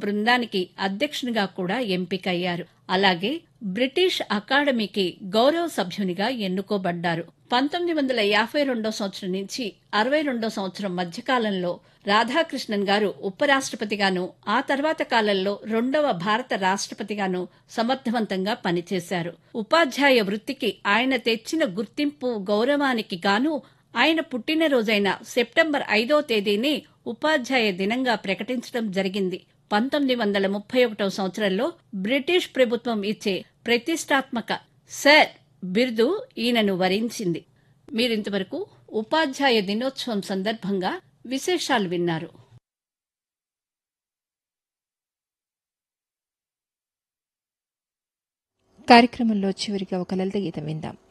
బృందానికి అధ్యక్షునిగా కూడా ఎంపికయ్యారు అలాగే బ్రిటిష్ అకాడమీకి గౌరవ సభ్యునిగా ఎన్నుకోబడ్డారు పంతొమ్మిది వందల యాభై రెండో సంవత్సరం నుంచి అరవై రెండో సంవత్సరం మధ్యకాలంలో రాధాకృష్ణన్ గారు ఉపరాష్ట్రపతిగాను ఆ తర్వాత కాలంలో రెండవ భారత రాష్ట్రపతిగాను సమర్థవంతంగా పనిచేశారు ఉపాధ్యాయ వృత్తికి ఆయన తెచ్చిన గుర్తింపు గౌరవానికి గాను ఆయన పుట్టినరోజైన సెప్టెంబర్ ఐదో తేదీని ఉపాధ్యాయ దినంగా ప్రకటించడం జరిగింది పంతొమ్మిది వందల ముప్పై ఒకటో సంవత్సరంలో బ్రిటిష్ ప్రభుత్వం ఇచ్చే ప్రతిష్టాత్మక సర్ బిరుదు ఈయనను వరించింది మీరింతవరకు ఉపాధ్యాయ దినోత్సవం సందర్భంగా విశేషాలు విన్నారు కార్యక్రమంలో చివరిగా ఒక లలిత గీతం విందాం